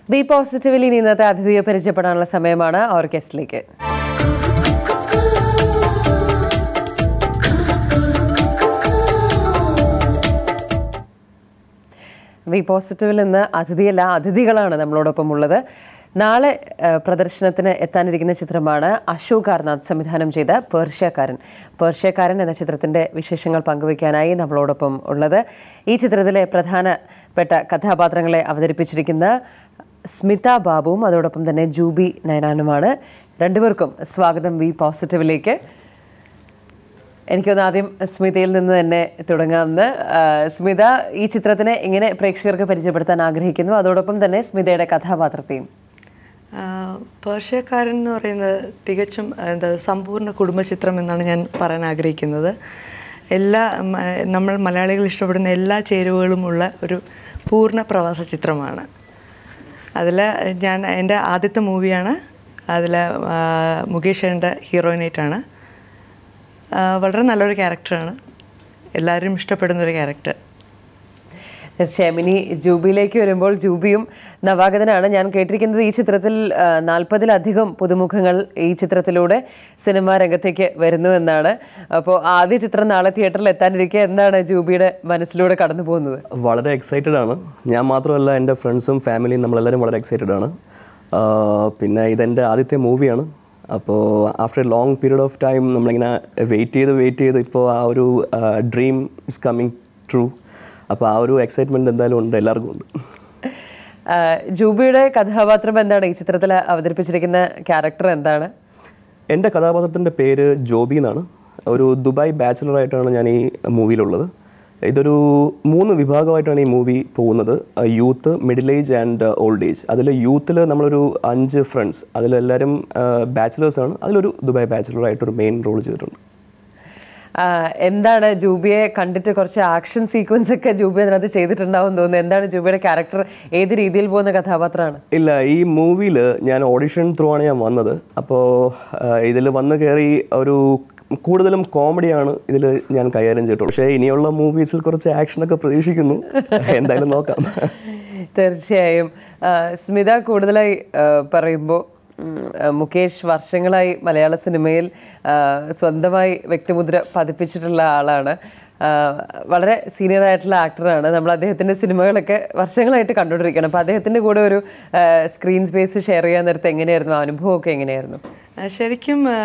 B പോസിറ്റീവിൽ ഇനി ഇന്നത്തെ അതിഥിയെ പരിചയപ്പെടാനുള്ള സമയമാണ് ഓർക്കസ്റ്റിലേക്ക് വി പോസിറ്റീവിൽ നിന്ന് അതിഥിയല്ല അതിഥികളാണ് നമ്മളോടൊപ്പം ഉള്ളത് നാളെ ആ, പ്രദർശനത്തിന് എത്താനിരിക്കുന്ന ചിത്രമാണ് അശോക് കാർനാഥ് സംവിധാനം ചെയ്ത പേർഷ്യക്കാരൻ പേർഷ്യക്കാരൻ എന്ന ചിത്രത്തിന്റെ വിശേഷങ്ങൾ പങ്കുവയ്ക്കാനായി നമ്മളോടൊപ്പം ഉള്ളത് ഈ ചിത്രത്തിലെ പ്രധാനപ്പെട്ട കഥാപാത്രങ്ങളെ അവതരിപ്പിച്ചിരിക്കുന്ന സ്മിത ബാബുവും അതോടൊപ്പം തന്നെ ജൂബി നയനാനുമാണ് രണ്ടുപേർക്കും സ്വാഗതം വി പോസിറ്റീവിലേക്ക് എനിക്കൊന്ന് ആദ്യം സ്മിതയിൽ നിന്ന് തന്നെ തുടങ്ങാമെന്ന് ആ, സ്മിത ഈ ചിത്രത്തിനെ എങ്ങനെ പ്രേക്ഷകർക്ക് പരിചയപ്പെടുത്താൻ ആഗ്രഹിക്കുന്നു അതോടൊപ്പം തന്നെ സ്മിതയുടെ കഥാപാത്രത്തെയും ആഹ് പേർഷ്യക്കാരൻ എന്ന് പറയുന്നത് തികച്ചും എന്താ സമ്പൂർണ്ണ കുടുംബചിത്രം എന്നാണ് ഞാൻ പറയാൻ ആഗ്രഹിക്കുന്നത് എല്ലാ മ- നമ്മൾ മലയാളികൾ ഇഷ്ടപ്പെടുന്ന എല്ലാ ചേരുവകളുമുള്ള ഒരു പൂർണ്ണ പ്രവാസ ചിത്രമാണ് അതിൽ ഞാൻ എൻ്റെ ആദ്യത്തെ മൂവിയാണ് അതിൽ മുകേഷ് ഹീറോയിനായിട്ടാണ് ആഹ് വളരെ നല്ലൊരു ക്യാരക്ടറാണ് എല്ലാവരും ഇഷ്ടപ്പെടുന്ന ഒരു ക്യാരക്ടർ തീർച്ചയായും ഇനി ജൂബിയിലേക്ക് വരുമ്പോൾ ജൂബിയും നവാഗതനാണ് ഞാൻ കേട്ടിരിക്കുന്നത് ഈ ചിത്രത്തിൽ ആ, നാൽപ്പതിലധികം പുതുമുഖങ്ങൾ ഈ ചിത്രത്തിലൂടെ സിനിമാ രംഗത്തേക്ക് വരുന്നു എന്നാണ് അപ്പോൾ ആദ്യ ചിത്രം നാളെ തിയേറ്ററിൽ എത്താനിരിക്കെ എന്താണ് ജൂബിയുടെ മനസ്സിലൂടെ കടന്നു പോകുന്നത് വളരെ എക്സൈറ്റഡ് ആണ് ഞാൻ മാത്രമല്ല എൻ്റെ ഫ്രണ്ട്സും ഫാമിലിയും നമ്മളെല്ലാവരും വളരെ എക്സൈറ്റഡ് ആണ് ആഹ് പിന്നെ ഇതെൻ്റെ ആദ്യത്തെ മൂവിയാണ് അപ്പോൾ after a long period of time നമ്മളിങ്ങനെ വെയിറ്റ് ചെയ്ത് വെയിറ്റ് ചെയ്ത് ഇപ്പോൾ ആ ഒരു ഡ്രീം ഇസ് കമ്മിങ് ട്രൂ അപ്പോൾ ആ ഒരു എക്സൈറ്റ്മെൻറ്റ് എന്തായാലും ഉണ്ട് എല്ലാവർക്കും ഉണ്ട് ആ, ജൂബിയുടെ കഥാപാത്രം എന്താണ് ഈ ചിത്രത്തിൽ അവതരിപ്പിച്ചിരിക്കുന്ന ക്യാരക്ടർ എന്താണ് എൻ്റെ കഥാപാത്രത്തിൻ്റെ പേര് ജോബി എന്നാണ് ഒരു ദുബായ് ബാച്ചിലറായിട്ടാണ് ഞാൻ ഈ മൂവിയിലുള്ളത് ഇതൊരു മൂന്ന് വിഭാഗമായിട്ടാണ് ഈ മൂവി പോകുന്നത് youth middle age and old age അതിൽ യൂത്തിൽ നമ്മളൊരു അഞ്ച് ഫ്രണ്ട്സ് അതിലെല്ലാവരും ബാച്ചിലേഴ്സാണ് അതിലൊരു ദുബായ് ബാച്ചിലറായിട്ടൊരു മെയിൻ റോൾ ചെയ്തിട്ടുണ്ട് ആ, എന്താണ് ജൂബിയെ കണ്ടിട്ട് കുറച്ച് ആക്ഷൻ സീക്വൻസ് ഒക്കെ ജൂബി അതിനകത്ത് ചെയ്തിട്ടുണ്ടാവും എന്ന് തോന്നുന്നു എന്താണ് ജൂബിയുടെ ക്യാരക്ടർ ഏത് രീതിയിൽ പോകുന്ന കഥാപാത്രമാണ് ഇല്ല ഈ മൂവിയിൽ ഞാൻ ഓഡിഷൻ ത്രൂ ആണ് ഞാൻ വന്നത് അപ്പോൾ ഇതിൽ വന്ന് കയറി ഒരു കൂടുതലും കോമഡിയാണ് ഇതിൽ ഞാൻ കൈകാര്യം ചെയ്തിട്ടുള്ളൂ പക്ഷേ ഇനിയുള്ള മൂവീസിൽ കുറച്ച് ആക്ഷനൊക്കെ പ്രതീക്ഷിക്കുന്നു എന്തായാലും നോക്കാം തീർച്ചയായും ആ, സ്മിത കൂടുതലായി പറയുമ്പോൾ മുകേഷ് വർഷങ്ങളായി മലയാള സിനിമയിൽ ആ, സ്വന്തമായി വ്യക്തിമുദ്ര പതിപ്പിച്ചിട്ടുള്ള ആളാണ് ആ, വളരെ സീനിയർ ആയിട്ടുള്ള ആക്ടറാണ് നമ്മൾ അദ്ദേഹത്തിൻ്റെ സിനിമകളൊക്കെ വർഷങ്ങളായിട്ട് കണ്ടുകൊണ്ടിരിക്കുകയാണ് അപ്പോൾ അദ്ദേഹത്തിൻ്റെ കൂടെ ഒരു സ്ക്രീൻ സ്പേസ് ഷെയർ ചെയ്യാൻ നേരത്തെ എങ്ങനെയായിരുന്നു ആ അനുഭവമൊക്കെ എങ്ങനെയായിരുന്നു ആ, ശരിക്കും ആ,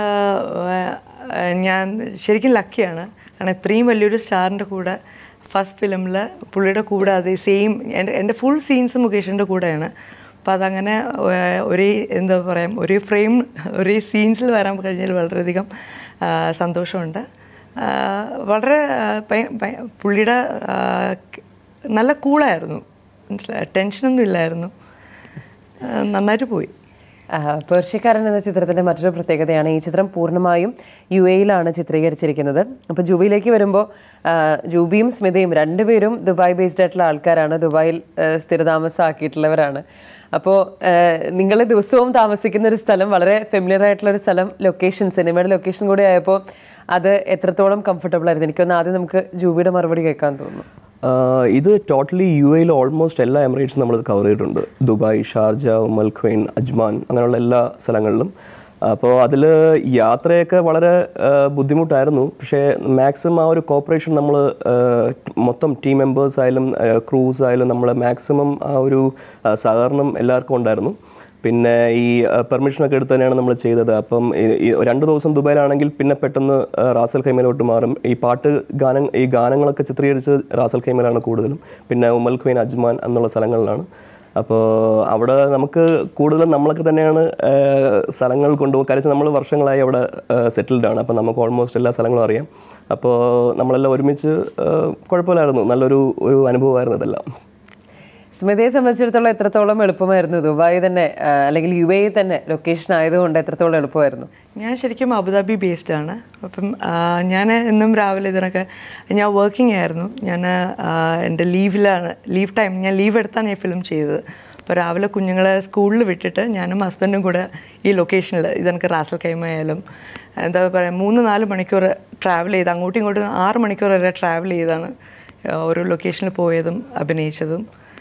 ആ, ഞാൻ ശരിക്കും ലക്കിയാണ് കാരണം ഇത്രയും വലിയൊരു സ്റ്റാറിൻ്റെ കൂടെ ഫസ്റ്റ് ഫിലിമിൽ പുള്ളിയുടെ കൂടെ അതേ സെയിം എൻ്റെ എൻ്റെ ഫുൾ സീൻസ് മുകേഷിൻ്റെ കൂടെയാണ് അപ്പോൾ അതങ്ങനെ ആ, ഒരേ എന്താ പറയുക ഒരേ ഫ്രെയിം ഒരേ സീൻസിൽ വരാൻ കഴിഞ്ഞാൽ വളരെയധികം ആ, സന്തോഷമുണ്ട് ആ, വളരെ ആ, ഭയ- ഭയ- പുള്ളിയുടെ ആ, നല്ല കൂളായിരുന്നു മനസ്സിലായി ടെൻഷനൊന്നും ഇല്ലായിരുന്നു ആ, നന്നായിട്ട് പോയി ആ, പേർഷ്യക്കാരൻ എന്ന ചിത്രത്തിന്റെ മറ്റൊരു പ്രത്യേകതയാണ് ഈ ചിത്രം പൂർണ്ണമായും യു എയിലാണ് ചിത്രീകരിച്ചിരിക്കുന്നത് അപ്പോൾ ജൂബിയിലേക്ക് വരുമ്പോൾ ആ, ജൂബിയും സ്മിതയും രണ്ടുപേരും ദുബായ് ബേസ്ഡ് ആയിട്ടുള്ള ആൾക്കാരാണ് ദുബായിൽ ആ, സ്ഥിരതാമസമാക്കിയിട്ടുള്ളവരാണ് അപ്പോൾ നിങ്ങൾ ദിവസവും താമസിക്കുന്ന ഒരു സ്ഥലം വളരെ ഫെമിലിയർ ആയിട്ടുള്ള ഒരു സ്ഥലം ലൊക്കേഷൻ സിനിമയുടെ ലൊക്കേഷൻ കൂടി ആയപ്പോൾ അത് എത്രത്തോളം കംഫർട്ടബിൾ ആയിരുന്നു എനിക്കൊന്ന് ആദ്യം നമുക്ക് ജൂബിയുടെ മറുപടി കേൾക്കാൻ തോന്നുന്നു ആഹ് ഇത് ടോട്ടലി യു എയിൽ ഓൾമോസ്റ്റ് എല്ലാ എമിറേറ്റ്സും നമ്മൾ കവർ ചെയ്തിട്ടുണ്ട് Dubai Sharjah Umm al Quwain Ajman അങ്ങനെയുള്ള എല്ലാ സ്ഥലങ്ങളിലും അപ്പോൾ അതിൽ യാത്രയൊക്കെ വളരെ ആഹ് ബുദ്ധിമുട്ടായിരുന്നു പക്ഷേ മാക്സിമം ആ ഒരു കോപ്പറേഷൻ നമ്മൾ മൊത്തം ടീം മെമ്പേഴ്സ് ആയാലും ക്രൂസ് ആയാലും നമ്മൾ മാക്സിമം ആ ഒരു ആഹ് സഹകരണം എല്ലാവർക്കും ഉണ്ടായിരുന്നു പിന്നെ ഈ പെർമിഷനൊക്കെ എടുത്ത് തന്നെയാണ് നമ്മൾ ചെയ്തത് അപ്പം ഈ- ഈ രണ്ട് ദിവസം ദുബായിലാണെങ്കിൽ പിന്നെ പെട്ടെന്ന് ആ, റാസൽ ഖൈമയിലോട്ട് മാറും ഈ പാട്ട് ഗാനം ഈ ഗാനങ്ങളൊക്കെ ചിത്രീകരിച്ച് റാസൽ ഖൈമയിലാണ് കൂടുതലും പിന്നെ ഉമൽ ഖൈൻ അജ്മാൻ എന്നുള്ള സ്ഥലങ്ങളിലാണ് അപ്പോൾ അവിടെ നമുക്ക് കൂടുതലും നമ്മളൊക്കെ തന്നെയാണ് ആ, സ്ഥലങ്ങൾ കൊണ്ടുപോകും കാര്യം നമ്മൾ വർഷങ്ങളായി അവിടെ സെറ്റിൽഡ് ആണ് അപ്പോൾ നമുക്ക് ഓൾമോസ്റ്റ് എല്ലാ സ്ഥലങ്ങളും അറിയാം അപ്പോൾ നമ്മളെല്ലാം ഒരുമിച്ച് ആ, കുഴപ്പമില്ലായിരുന്നു നല്ലൊരു ഒരു അനുഭവമായിരുന്നു ഇതെല്ലാം സ്മിതയെ സംബന്ധിച്ചിടത്തോളം എത്രത്തോളം എളുപ്പമായിരുന്നു ദുബായ് തന്നെ ആ, അല്ലെങ്കിൽ യു എ തന്നെ ലൊക്കേഷൻ ആയതുകൊണ്ട് എത്രത്തോളം എളുപ്പമായിരുന്നു ഞാൻ ശരിക്കും അബുദാബി ബേസ്ഡ് ആണ് അപ്പം ഞാൻ എന്നും രാവിലെ ഇതിനൊക്കെ ഞാൻ വർക്കിംഗ് ആയിരുന്നു ഞാൻ എൻ്റെ ലീവിലാണ് ലീവ് ടൈം ഞാൻ ലീവ് എടുത്താണ് ഈ ഫിലിം ചെയ്തത് അപ്പോൾ രാവിലെ കുഞ്ഞുങ്ങളെ സ്കൂളിൽ വിട്ടിട്ട് ഞാനും ഹസ്ബൻഡും കൂടെ ഈ ലൊക്കേഷനിൽ ഇതെനിക്ക് റാസൽ കൈമയായാലും എന്താ പറയുക മൂന്ന് നാല് മണിക്കൂർ ട്രാവൽ ചെയ്ത് അങ്ങോട്ടും ഇങ്ങോട്ടും ആറ് മണിക്കൂർ വരെ ട്രാവൽ ചെയ്താണ് ആ, ഓരോ ലൊക്കേഷനിൽ പോയതും അഭിനയിച്ചതും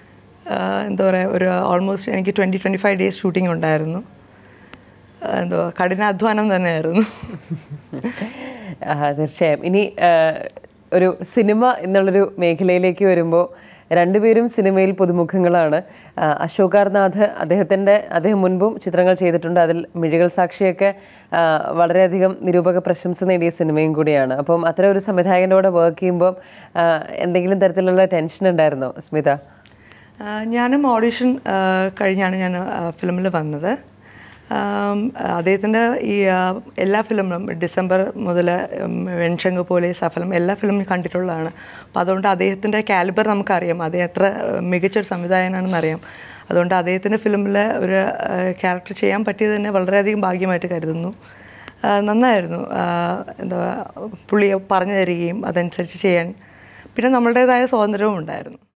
എന്താ പറയുക ഒരു ഓൾമോസ്റ്റ് എനിക്ക് twenty twenty five days shooting ഉണ്ടായിരുന്നു ആ, എന്തുവാ കഠിനാധ്വാനം തന്നെയായിരുന്നു ആ, തീർച്ചയായും ഇനി ആ, ഒരു സിനിമ എന്നുള്ളൊരു മേഖലയിലേക്ക് വരുമ്പോൾ രണ്ടുപേരും സിനിമയിൽ പുതുമുഖങ്ങളാണ് ആ, അശോകാർനാഥ് അദ്ദേഹത്തിൻ്റെ അദ്ദേഹം മുൻപും ചിത്രങ്ങൾ ചെയ്തിട്ടുണ്ട് അതിൽ മിഴികൾ സാക്ഷിയൊക്കെ ആ, വളരെയധികം നിരൂപക പ്രശംസ നേടിയ സിനിമയും കൂടിയാണ് അപ്പം അത്തരം ഒരു സംവിധായകൻ്റെ കൂടെ വർക്ക് ചെയ്യുമ്പോൾ ആ, എന്തെങ്കിലും തരത്തിലുള്ള ടെൻഷൻ ഉണ്ടായിരുന്നോ സ്മിത ആ, ഞാനും ഓഡിഷൻ ആ, കഴിഞ്ഞാണ് ഞാൻ ഫിലിമിൽ വന്നത് ആം, അദ്ദേഹത്തിൻ്റെ ഈ ആ, എല്ലാ ഫിലിമിലും ഡിസംബർ മുതൽ വെൺശങ്ക് പോലെ സഫലം എല്ലാ ഫിലിമും കണ്ടിട്ടുള്ളതാണ് അപ്പോൾ അതുകൊണ്ട് അദ്ദേഹത്തിൻ്റെ കാലിബർ നമുക്കറിയാം അദ്ദേഹം എത്ര ആ, മികച്ചൊരു സംവിധായകനാണെന്ന് അറിയാം അതുകൊണ്ട് അദ്ദേഹത്തിൻ്റെ ഫിലിമിൽ ഒരു ക്യാരക്ടർ ചെയ്യാൻ പറ്റിയത് തന്നെ വളരെയധികം ഭാഗ്യമായിട്ട് കരുതുന്നു ആ, നന്നായിരുന്നു ആ, എന്താ പുള്ളി പറഞ്ഞു തരികയും അതനുസരിച്ച് ചെയ്യാൻ പിന്നെ നമ്മളുടേതായ സ്വാതന്ത്ര്യവും ഉണ്ടായിരുന്നു